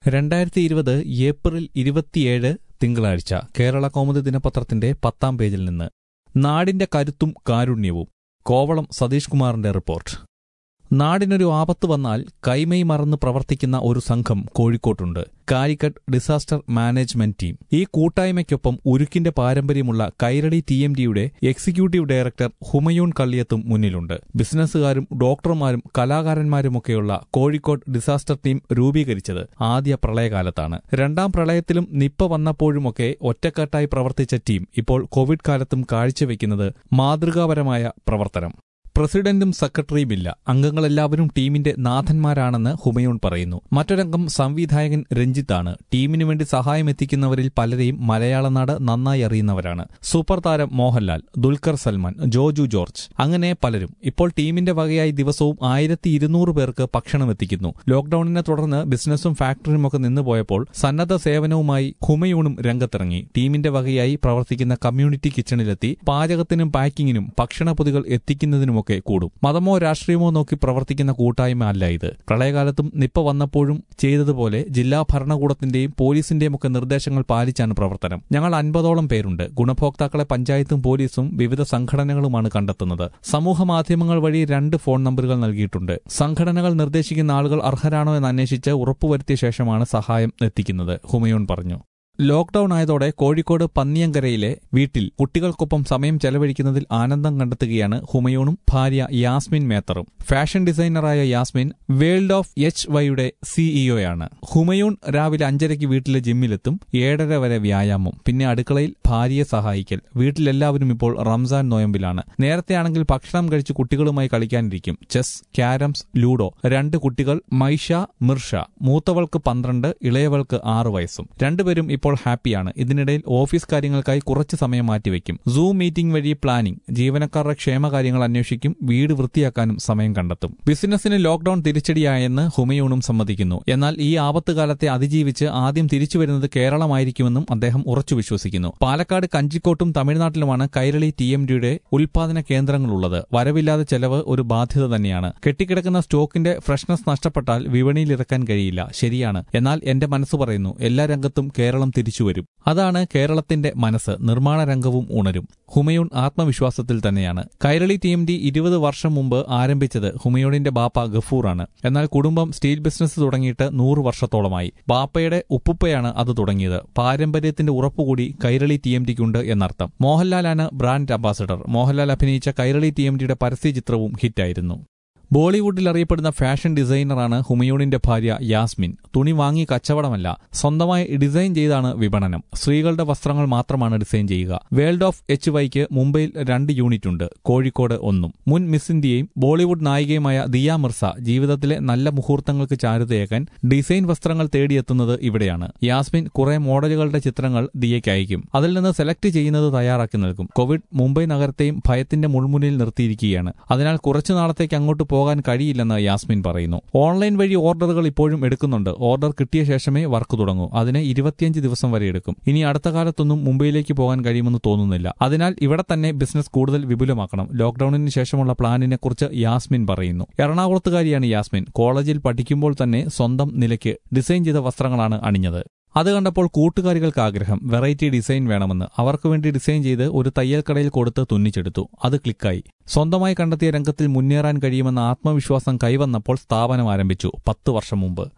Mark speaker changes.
Speaker 1: രണ്ടായിരത്തി ഇരുപത് ഏപ്രിൽ ഇരുപത്തിയേഴ് തിങ്കളാഴ്ച കേരള കൗമുദി ദിനപത്രത്തിന്റെ പത്താം പേജിൽ നിന്ന് നാടിന്റെ കരുത്തും കാരുണ്യവും കോവളം സതീഷ് കുമാറിന്റെ റിപ്പോർട്ട് നാടിനൊരു ആപത്ത് വന്നാൽ കൈമൈ മറന്ന് പ്രവർത്തിക്കുന്ന ഒരു സംഘം കോഴിക്കോട്ടുണ്ട് കാലിക്കറ്റ് ഡിസാസ്റ്റർ മാനേജ്മെന്റ് ടീം ഈ കൂട്ടായ്മയ്ക്കൊപ്പം ഉരുക്കിന്റെ പാരമ്പര്യമുള്ള കൈരളി ടി എം ഡിയുടെ എക്സിക്യൂട്ടീവ് ഡയറക്ടർ ഹുമയൂൺ കള്ളിയത്തും മുന്നിലുണ്ട് ബിസിനസ്സുകാരും ഡോക്ടർമാരും കലാകാരന്മാരുമൊക്കെയുള്ള കോഴിക്കോട് ഡിസാസ്റ്റർ ടീം രൂപീകരിച്ചത് ആദ്യ പ്രളയകാലത്താണ് രണ്ടാം പ്രളയത്തിലും നിപ്പ വന്നപ്പോഴുമൊക്കെ ഒറ്റക്കെട്ടായി പ്രവർത്തിച്ച ടീം ഇപ്പോൾ കോവിഡ് കാലത്തും കാഴ്ചവെക്കുന്നത് മാതൃകാപരമായ പ്രവർത്തനം പ്രസിഡന്റും സെക്രട്ടറിയുമില്ല അംഗങ്ങളെല്ലാവരും ടീമിന്റെ നാഥന്മാരാണെന്ന് ഹുമയൂൺ പറയുന്നു മറ്റൊരംഗം സംവിധായകൻ രഞ്ജിത്താണ് ടീമിനു വേണ്ടി സഹായം എത്തിക്കുന്നവരിൽ പലരെയും മലയാളനാട് നന്നായി അറിയുന്നവരാണ് സൂപ്പർ താരം മോഹൻലാൽ ദുൽഖർ സൽമാൻ ജോജു ജോർജ് അങ്ങനെ പലരും ഇപ്പോൾ ടീമിന്റെ വകയായി ദിവസവും ആയിരത്തി ഇരുന്നൂറ് പേർക്ക് ഭക്ഷണം എത്തിക്കുന്നു ലോക്ഡൌണിനെ തുടർന്ന് ബിസിനസ്സും ഫാക്ടറിയുമൊക്കെ നിന്നുപോയപ്പോൾ സന്നദ്ധ സേവനവുമായി ഹുമയൂണും രംഗത്തിറങ്ങി ടീമിന്റെ വകയായി പ്രവർത്തിക്കുന്ന കമ്മ്യൂണിറ്റി കിച്ചണിലെത്തി പാചകത്തിനും പാക്കിങ്ങിനും ഭക്ഷണപ്പൊതികൾ എത്തിക്കുന്നതിനുമൊക്കെ ഒക്കെ കൂടും മതമോ രാഷ്ട്രീയമോ നോക്കി പ്രവർത്തിക്കുന്ന കൂട്ടായ്മ അല്ല ഇത് പ്രളയകാലത്തും നിപ്പ വന്നപ്പോഴും ചെയ്തതുപോലെ ജില്ലാ ഭരണകൂടത്തിന്റെയും പോലീസിന്റെയും ഒക്കെ നിർദ്ദേശങ്ങൾ പാലിച്ചാണ് പ്രവർത്തനം ഞങ്ങൾ അൻപതോളം പേരുണ്ട് ഗുണഭോക്താക്കളെ പഞ്ചായത്തും പോലീസും വിവിധ സംഘടനകളുമാണ് കണ്ടെത്തുന്നത് സമൂഹ മാധ്യമങ്ങൾ വഴി രണ്ട് ഫോൺ നമ്പറുകൾ നൽകിയിട്ടുണ്ട് സംഘടനകൾ നിർദ്ദേശിക്കുന്ന ആളുകൾ അർഹരാണോ എന്ന് അന്വേഷിച്ച് ഉറപ്പുവരുത്തിയ ശേഷമാണ് സഹായം എത്തിക്കുന്നത് ഹുമയൂൺ പറഞ്ഞു ലോക്ഡൌൺ ആയതോടെ കോഴിക്കോട് പന്നിയങ്കരയിലെ വീട്ടിൽ കുട്ടികൾക്കൊപ്പം സമയം ചെലവഴിക്കുന്നതിൽ ആനന്ദം കണ്ടെത്തുകയാണ് ഹുമയൂണും ഭാര്യ യാസ്മിൻ മേത്തറും ഫാഷൻ ഡിസൈനറായ യാസ്മിൻ വേൾഡ് ഓഫ് എച്ച് വൈയുടെ സിഇഒയാണ് ഹുമയൂൺ രാവിലെ അഞ്ചരയ്ക്ക് വീട്ടിലെ ജിമ്മിലെത്തും ഏഴര വരെ വ്യായാമം പിന്നെ അടുക്കളയിൽ ഭാര്യയെ സഹായിക്കൽ വീട്ടിലെല്ലാവരും ഇപ്പോൾ റംസാൻ നോയമ്പിലാണ് നേരത്തെയാണെങ്കിൽ ഭക്ഷണം കഴിച്ച് കുട്ടികളുമായി കളിക്കാനിരിക്കും ചെസ് ക്യാരംസ് ലൂഡോ രണ്ട് കുട്ടികൾ മൈഷ മിർഷ മൂത്തവൾക്ക് പന്ത്രണ്ട് ഇളയവൾക്ക് ആറു വയസ്സും രണ്ടുപേരും ഇപ്പോൾ ഹാപ്പിയാണ് ഇതിനിടയിൽ ഓഫീസ് കാര്യങ്ങൾക്കായി കുറച്ച് സമയം മാറ്റിവെക്കും സൂം മീറ്റിംഗ് വഴി പ്ലാനിംഗ് ജീവനക്കാരുടെ ക്ഷേമകാര്യങ്ങൾ അന്വേഷിക്കും വീട് വൃത്തിയാക്കാനും സമയം കണ്ടെത്തും ബിസിനസിന് ലോക്ഡൌൺ തിരിച്ചടിയായെന്ന് ഹുമയൂണും സമ്മതിക്കുന്നു എന്നാൽ ഈ ആപത്ത് കാലത്തെ അതിജീവിച്ച് ആദ്യം തിരിച്ചുവരുന്നത് കേരളമായിരിക്കുമെന്നും അദ്ദേഹം ഉറച്ചു വിശ്വസിക്കുന്നു പാലക്കാട് കഞ്ചിക്കോട്ടും തമിഴ്നാട്ടിലുമാണ് കൈരളി ടി എം ഡിയുടെ ഉൽപാദന കേന്ദ്രങ്ങളുള്ളത് വരവില്ലാതെ ചെലവ് ഒരു ബാധ്യത തന്നെയാണ് കെട്ടിക്കിടക്കുന്ന സ്റ്റോക്കിന്റെ ഫ്രഷ്നസ് നഷ്ടപ്പെട്ടാൽ വിപണിയിൽ ഇറക്കാൻ കഴിയില്ല ശരിയാണ് എന്നാൽ എന്റെ മനസ്സ് പറയുന്നു എല്ലാ രംഗത്തും കേരളം തിരിച്ചുവരും അതാണ് കേരളത്തിന്റെ മനസ്സ് നിർമ്മാണ രംഗവും ഉണരും ഹുമയൂൺ ആത്മവിശ്വാസത്തിൽ തന്നെയാണ് കൈരളി ടി എം ഡി ഇരുപത് വർഷം മുമ്പ് ആരംഭിച്ചത് ഹുമയൂണിന്റെ ബാപ്പ ഗഫൂറാണ് എന്നാൽ കുടുംബം സ്റ്റീൽ ബിസിനസ് തുടങ്ങിയിട്ട് നൂറ് വർഷത്തോളമായി ബാപ്പയുടെ ഉപ്പുപ്പയാണ് അത് തുടങ്ങിയത് പാരമ്പര്യത്തിന്റെ ഉറപ്പുകൂടി കൈരളി ടി എം ഡിക്കുണ്ട് എന്നർത്ഥം മോഹൻലാലാണ് ബ്രാൻഡ് അംബാസഡർ മോഹൻലാൽ അഭിനയിച്ച കൈരളി ടി എം ഡിയുടെ പരസ്യ ചിത്രവും ഹിറ്റായിരുന്നു ബോളിവുഡിൽ അറിയപ്പെടുന്ന ഫാഷൻ ഡിസൈനറാണ് ഹുമയൂണിന്റെ ഭാര്യ യാസ്മിൻ തുണി വാങ്ങി കച്ചവടമല്ല സ്വന്തമായി ഡിസൈൻ ചെയ്താണ് വിപണനം സ്ത്രീകളുടെ വസ്ത്രങ്ങൾ മാത്രമാണ് ഡിസൈൻ ചെയ്യുക വേൾഡ് ഓഫ് എച്ച് വൈക്ക് മുംബൈയിൽ രണ്ട് യൂണിറ്റ് ഉണ്ട് കോഴിക്കോട് ഒന്നും മുൻ മിസ് ഇന്ത്യയും ബോളിവുഡ് നായികയുമായ ദിയ മിർസ ജീവിതത്തിലെ നല്ല മുഹൂർത്തങ്ങൾക്ക് ചാരുതയേക്കാൻ ഡിസൈൻ വസ്ത്രങ്ങൾ തേടിയെത്തുന്നത് ഇവിടെയാണ് യാസ്മിൻ കുറെ മോഡലുകളുടെ ചിത്രങ്ങൾ ദിയയ്ക്ക് അയക്കും അതിൽ നിന്ന് സെലക്ട് ചെയ്യുന്നത് തയ്യാറാക്കി നൽകും കോവിഡ് മുംബൈ നഗരത്തെയും ഭയത്തിന്റെ മുൾമുനിൽ നിർത്തിയിരിക്കുകയാണ് അതിനാൽ കുറച്ചു നാളത്തേക്ക് അങ്ങോട്ട് പോകാൻ കഴിയില്ലെന്ന് യാസ്മിൻ പറയുന്നു ഓൺലൈൻ വഴി ഓർഡറുകൾ ഇപ്പോഴും എടുക്കുന്നുണ്ട് ഓർഡർ കിട്ടിയ ശേഷമേ വർക്ക് തുടങ്ങൂ അതിന് ഇരുപത്തിയഞ്ച് ദിവസം വരെ എടുക്കും ഇനി അടുത്ത കാലത്തൊന്നും മുംബൈയിലേക്ക് പോകാൻ കഴിയുമെന്ന് തോന്നുന്നില്ല അതിനാൽ ഇവിടെ തന്നെ ബിസിനസ് കൂടുതൽ വിപുലമാക്കണം ലോക്ഡൌണിന് ശേഷമുള്ള പ്ലാനിനെ കുറിച്ച് യാസ്മിൻ പറയുന്നു എറണാകുളത്തുകാരിയാണ് യാസ്മിൻ കോളേജിൽ പഠിക്കുമ്പോൾ തന്നെ സ്വന്തം നിലയ്ക്ക് ഡിസൈൻ ചെയ്ത വസ്ത്രങ്ങളാണ് അണിഞ്ഞത് അത് കണ്ടപ്പോൾ കൂട്ടുകാരികൾക്ക് ആഗ്രഹം വെറൈറ്റി ഡിസൈൻ വേണമെന്ന് അവർക്ക് വേണ്ടി ഡിസൈൻ ചെയ്ത് ഒരു തയ്യൽ കടയിൽ കൊടുത്ത് തുന്നിച്ചെടുത്തു അത് ക്ലിക്കായി സ്വന്തമായി കണ്ടെത്തിയ രംഗത്തിൽ മുന്നേറാൻ കഴിയുമെന്ന ആത്മവിശ്വാസം കൈവന്നപ്പോൾ സ്ഥാപനം ആരംഭിച്ചു പത്ത് വർഷം മുമ്പ്